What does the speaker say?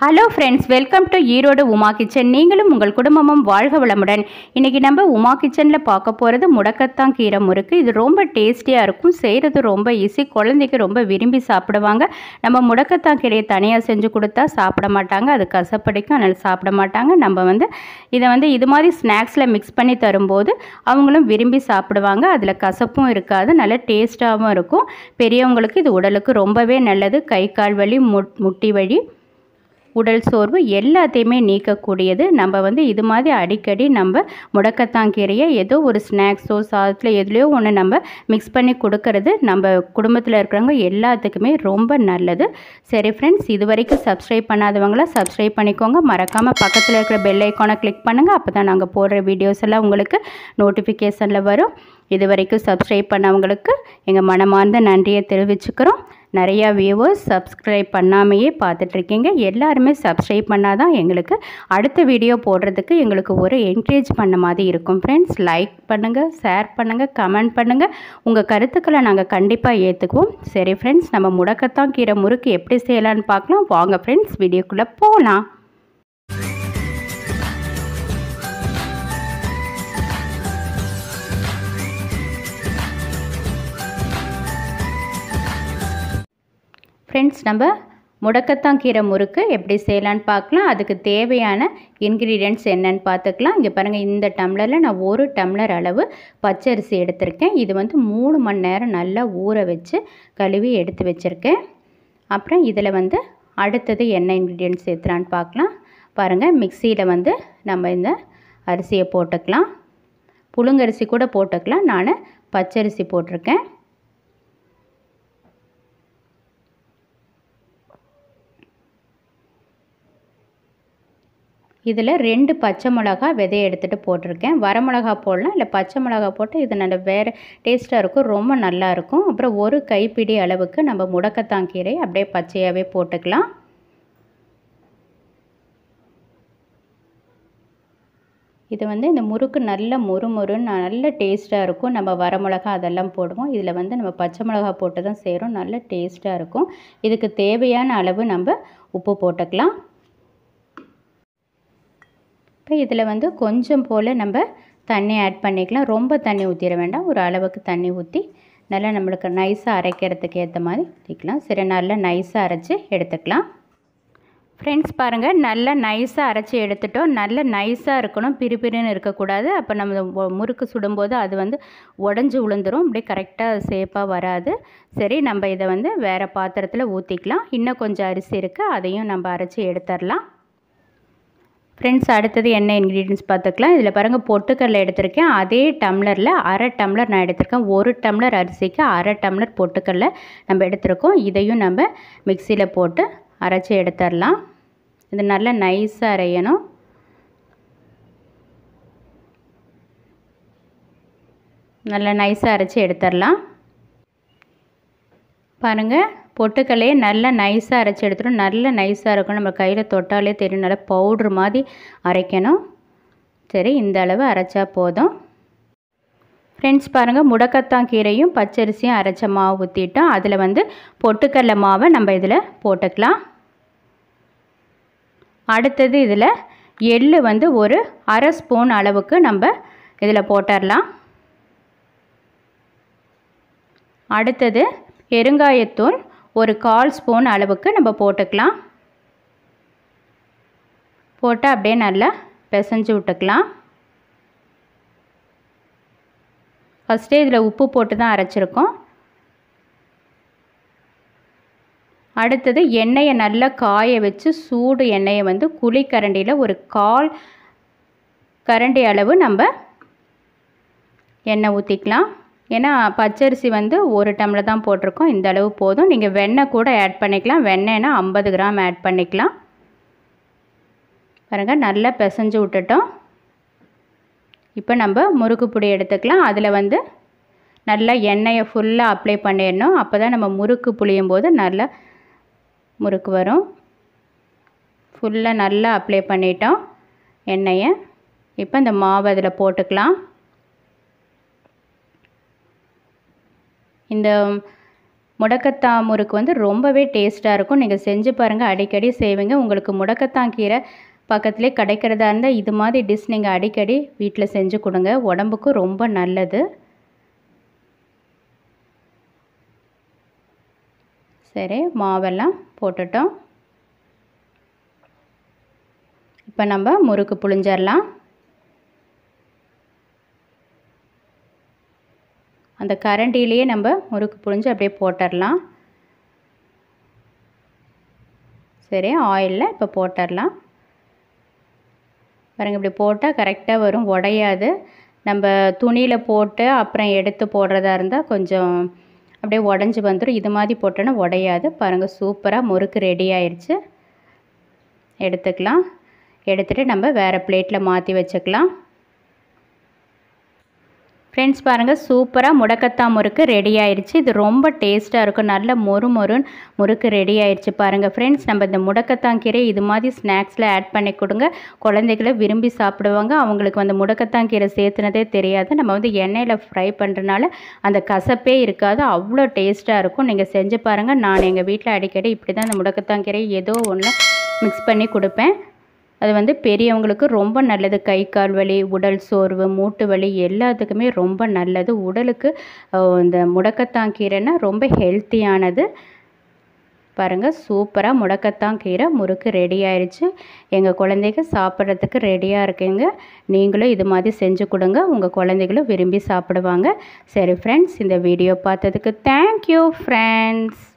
hello friends welcome to Erode Uma kitchen நீங்களும் உங்கள் குடும்பமும் வாழ்க வளமுடன் இன்றைக்கி நம்ம உமா கிச்சனில் பார்க்க போகிறது முடக்கத்தான் கீரை முறுக்கு இது ரொம்ப டேஸ்டியாக இருக்கும் செய்கிறது ரொம்ப ஈஸி குழந்தைக்கு ரொம்ப விரும்பி சாப்பிடுவாங்க நம்ம முடக்கத்தான் கீரையை தனியாக செஞ்சு கொடுத்தா சாப்பிட மாட்டாங்க அது கசப்படிக்கும் அதனால் சாப்பிட மாட்டாங்க நம்ம வந்து இதை வந்து இது மாதிரி ஸ்நாக்ஸில் மிக்ஸ் பண்ணி தரும்போது அவங்களும் விரும்பி சாப்பிடுவாங்க அதில் கசப்பும் இருக்காது நல்ல டேஸ்ட்டாகவும் இருக்கும் பெரியவங்களுக்கு இது உடலுக்கு ரொம்பவே நல்லது கை கால் வலி முட் முட்டி வலி உடல் சோர்வு எல்லாத்தையுமே நீக்கக்கூடியது நம்ம வந்து இது மாதிரி அடிக்கடி நம்ம முடக்கத்தான் கீரையை ஏதோ ஒரு ஸ்நாக்ஸோ சாதத்தில் எதுலேயோ ஒன்று நம்ம மிக்ஸ் பண்ணி கொடுக்கறது நம்ம குடும்பத்தில் இருக்கிறவங்க எல்லாத்துக்குமே ரொம்ப நல்லது சரி ஃப்ரெண்ட்ஸ் இது வரைக்கும் சப்ஸ்கிரைப் பண்ணாதவங்கள சப்ஸ்கிரைப் பண்ணிக்கோங்க மறக்காமல் பக்கத்தில் இருக்கிற பெல் ஐக்கானை கிளிக் பண்ணுங்கள் அப்போ தான் நாங்கள் போடுற வீடியோஸ் எல்லாம் உங்களுக்கு நோட்டிஃபிகேஷனில் வரும் இது வரைக்கும் சப்ஸ்கிரைப் பண்ணவங்களுக்கு எங்கள் மனமார்ந்த நன்றியை தெரிவிச்சுக்கிறோம் நிறையா வியூவர்ஸ் சப்ஸ்கிரைப் பண்ணாமையே பார்த்துட்ருக்கீங்க எல்லாருமே சப்ஸ்கிரைப் பண்ணால் தான் எங்களுக்கு அடுத்த வீடியோ போடுறதுக்கு எங்களுக்கு ஒரு என்கரேஜ் பண்ண மாதிரி இருக்கும் ஃப்ரெண்ட்ஸ் லைக் பண்ணுங்கள் ஷேர் பண்ணுங்கள் கமெண்ட் பண்ணுங்கள் உங்கள் கருத்துக்களை நாங்கள் கண்டிப்பாக ஏற்றுக்குவோம் சரி ஃப்ரெண்ட்ஸ் நம்ம முடக்கத்தான் கீரை முறுக்கு எப்படி செய்யலான்னு பார்க்கலாம் வாங்க ஃப்ரெண்ட்ஸ் வீடியோக்குள்ளே போகலாம் ஃப்ரெண்ட்ஸ் நம்ம முடக்கத்தான் கீரை முறுக்கு எப்படி செய்யலான்னு பார்க்கலாம் அதுக்கு தேவையான இன்க்ரீடியன்ட்ஸ் என்னன்னு பார்த்துக்கலாம் இங்கே பாருங்கள் இந்த டம்ளரில் நான் ஒரு டம்ளர் அளவு பச்சரிசி எடுத்திருக்கேன் இது வந்து மூணு மணி நேரம் நல்லா ஊற வச்சு கழுவி எடுத்து வச்சுருக்கேன் அப்புறம் இதில் வந்து அடுத்தது என்ன இன்க்ரீடியன்ட்ஸ் சேர்த்துலான்னு பார்க்கலாம் பாருங்கள் மிக்சியில் வந்து நம்ம இந்த அரிசியை போட்டுக்கலாம் புழுங்கரிசி கூட போட்டுக்கலாம் நான் பச்சரிசி போட்டிருக்கேன் இதில் ரெண்டு பச்சை மிளகா விதையை எடுத்துகிட்டு போட்டிருக்கேன் வரமிளகா போடலாம் இல்லை பச்சை மிளகா போட்டு இது நல்ல வேறு டேஸ்ட்டாக இருக்கும் ரொம்ப நல்லா இருக்கும் அப்புறம் ஒரு கைப்பிடி அளவுக்கு நம்ம முடக்கத்தான் கீரை அப்படியே பச்சையாகவே போட்டுக்கலாம் இது வந்து இந்த முறுக்கு நல்ல முறுமுறுன்னு நல்ல டேஸ்ட்டாக இருக்கும் நம்ம வரமிளகா அதெல்லாம் போடுவோம் இதில் வந்து நம்ம பச்சை மிளகா போட்டு தான் செய்கிறோம் நல்ல டேஸ்ட்டாக இருக்கும் இதுக்கு தேவையான அளவு நம்ம உப்பு போட்டுக்கலாம் இப்போ இதில் வந்து கொஞ்சம் போல் நம்ம தண்ணி ஆட் பண்ணிக்கலாம் ரொம்ப தண்ணி ஊற்றிட வேண்டாம் ஒரு அளவுக்கு தண்ணி ஊற்றி நல்லா நம்மளுக்கு நைஸாக அரைக்கிறதுக்கு ஏற்ற மாதிரி ஊற்றிக்கலாம் சரி நல்லா நைஸாக அரைச்சி எடுத்துக்கலாம் ஃப்ரெண்ட்ஸ் பாருங்கள் நல்லா நைஸாக அரைச்சி எடுத்துட்டோம் நல்ல நைஸாக இருக்கணும் பிரிபிரின்னு இருக்கக்கூடாது அப்போ நம்ம முறுக்கு சுடும்போது அது வந்து உடஞ்சி விழுந்துரும் அப்படியே கரெக்டாக சேஃபாக வராது சரி நம்ம இதை வந்து வேறு பாத்திரத்தில் ஊற்றிக்கலாம் இன்னும் கொஞ்சம் அரிசி இருக்குது அதையும் நம்ம அரைச்சி எடுத்துடலாம் ஃப்ரெண்ட்ஸ் அடுத்தது என்ன இன்க்ரீடியன்ஸ் பார்த்துக்கலாம் இதில் பாருங்கள் பொட்டுக்கடலை எடுத்திருக்கேன் அதே டம்ளரில் அரை டம்ளர் நான் எடுத்திருக்கேன் ஒரு டம்ளர் அரிசிக்கு அரை டம்ளர் பொட்டுக்கடலை நம்ம எடுத்திருக்கோம் இதையும் நம்ம மிக்சியில் போட்டு அரைச்சி எடுத்துடலாம் இது நல்லா நைஸாக அரையணும் நல்லா நைஸாக அரைச்சி எடுத்துடலாம் பாருங்கள் பொட்டுக்கல்லையே நல்லா நைஸாக அரைச்சி எடுத்துடும் நல்ல நைஸாக இருக்கும் நம்ம கையில் தொட்டாலே தெரியும் நல்லா பவுட்ரு மாதிரி அரைக்கணும் சரி இந்த அளவு அரைச்சா போதும் ஃப்ரெண்ட்ஸ் பாருங்கள் முடக்கத்தான் கீரையும் பச்சரிசியும் அரைச்ச மாவு ஊற்றிட்டோம் அதில் வந்து பொட்டுக்கடலை மாவை நம்ம இதில் போட்டுக்கலாம் அடுத்தது இதில் எள்ளு வந்து ஒரு அரை ஸ்பூன் அளவுக்கு நம்ம இதில் போட்டுடலாம் அடுத்தது பெருங்காயத்தூள் ஒரு கால் ஸ்பூன் அளவுக்கு நம்ம போட்டுக்கலாம் போட்டு அப்படியே நல்லா பிசைஞ்சு விட்டுக்கலாம் ஃபஸ்ட்டே இதில் உப்பு போட்டு தான் அரைச்சிருக்கோம் அடுத்தது எண்ணெயை நல்லா காய வச்சு சூடு எண்ணெயை வந்து குழிக்கரண்டியில் ஒரு கால் கரண்டி அளவு நம்ம எண்ணெய் ஊற்றிக்கலாம் ஏன்னா பச்சரிசி வந்து ஒரு டம்ளர் தான் போட்டிருக்கோம் இந்த அளவு போதும் நீங்கள் வெண்ணெய் கூட ஆட் பண்ணிக்கலாம் வெண்ணெய்னா ஐம்பது கிராம் ஆட் பண்ணிக்கலாம் பாருங்கள் நல்லா பிசைஞ்சு விட்டுட்டோம் இப்போ நம்ம முறுக்கு பொடி எடுத்துக்கலாம் அதில் வந்து நல்லா எண்ணெயை ஃபுல்லாக அப்ளை பண்ணிடணும் அப்போ தான் நம்ம முறுக்கு புளியும் போது நல்லா முறுக்கு வரும் ஃபுல்லாக நல்லா அப்ளை பண்ணிட்டோம் எண்ணெயை இப்போ இந்த மாவு அதில் போட்டுக்கலாம் இந்த முடக்கத்தான் முறுக்கு வந்து ரொம்பவே டேஸ்ட்டாக இருக்கும் நீங்கள் செஞ்சு பாருங்கள் அடிக்கடி செய்வீங்க உங்களுக்கு முடக்கத்தான் கீரை பக்கத்துலேயே கிடைக்கிறதா இருந்தால் இது மாதிரி டிஷ் நீங்கள் அடிக்கடி வீட்டில் செஞ்சு கொடுங்க உடம்புக்கும் ரொம்ப நல்லது சரி மாவெல்லாம் போட்டுட்டோம் இப்போ நம்ம முறுக்கு புழிஞ்சிடலாம் அந்த கரண்டிலேயே நம்ம முறுக்கு புழிஞ்சு அப்படியே போட்டுடலாம் சரி ஆயிலில் இப்போ போட்டுடலாம் பாருங்கள் இப்படி போட்டால் கரெக்டாக வரும் உடையாது நம்ம துணியில் போட்டு அப்புறம் எடுத்து போடுறதா இருந்தால் கொஞ்சம் அப்படியே உடஞ்சி வந்துடும் இது மாதிரி போட்டோன்னா உடையாது பாருங்கள் சூப்பராக முறுக்கு ரெடி ஆயிடுச்சு எடுத்துக்கலாம் எடுத்துகிட்டு நம்ம வேறு பிளேட்டில் மாற்றி வச்சுக்கலாம் ஃப்ரெண்ட்ஸ் பாருங்கள் சூப்பராக முடக்கத்தான் முறுக்கு ரெடி ஆயிடுச்சு இது ரொம்ப டேஸ்ட்டாக இருக்கும் நல்ல மொறு மொறுன்னு முறுக்கு ரெடி ஆயிடுச்சு பாருங்கள் ஃப்ரெண்ட்ஸ் நம்ம இந்த முடக்கத்தான் கீரை இது மாதிரி ஸ்நாக்ஸில் ஆட் பண்ணி கொடுங்க குழந்தைகளை விரும்பி சாப்பிடுவாங்க அவங்களுக்கு வந்து முடக்கத்தான் கீரை சேர்த்துனதே தெரியாது நம்ம வந்து எண்ணெயில் ஃப்ரை பண்ணுறனால அந்த கசப்பே இருக்காது அவ்வளோ டேஸ்ட்டாக இருக்கும் நீங்கள் செஞ்சு பாருங்கள் நான் எங்கள் வீட்டில் அடிக்கடி இப்படி தான் இந்த முடக்கத்தான் கீரை ஏதோ ஒன்று மிக்ஸ் பண்ணி கொடுப்பேன் அது வந்து பெரியவங்களுக்கு ரொம்ப நல்லது கை கால் வலி உடல் சோர்வு மூட்டு வலி எல்லாத்துக்குமே ரொம்ப நல்லது உடலுக்கு இந்த முடக்கத்தான் கீரைன்னா ரொம்ப ஹெல்த்தியானது பாருங்கள் சூப்பராக முடக்கத்தான் கீரை முறுக்கு ரெடி ஆயிடுச்சு எங்கள் குழந்தைங்க சாப்பிட்றதுக்கு ரெடியாக இருக்குங்க நீங்களும் இது மாதிரி செஞ்சு கொடுங்க உங்கள் குழந்தைகளும் விரும்பி சாப்பிடுவாங்க சரி ஃப்ரெண்ட்ஸ் இந்த வீடியோ பார்த்ததுக்கு தேங்க்யூ ஃப்ரெண்ட்ஸ்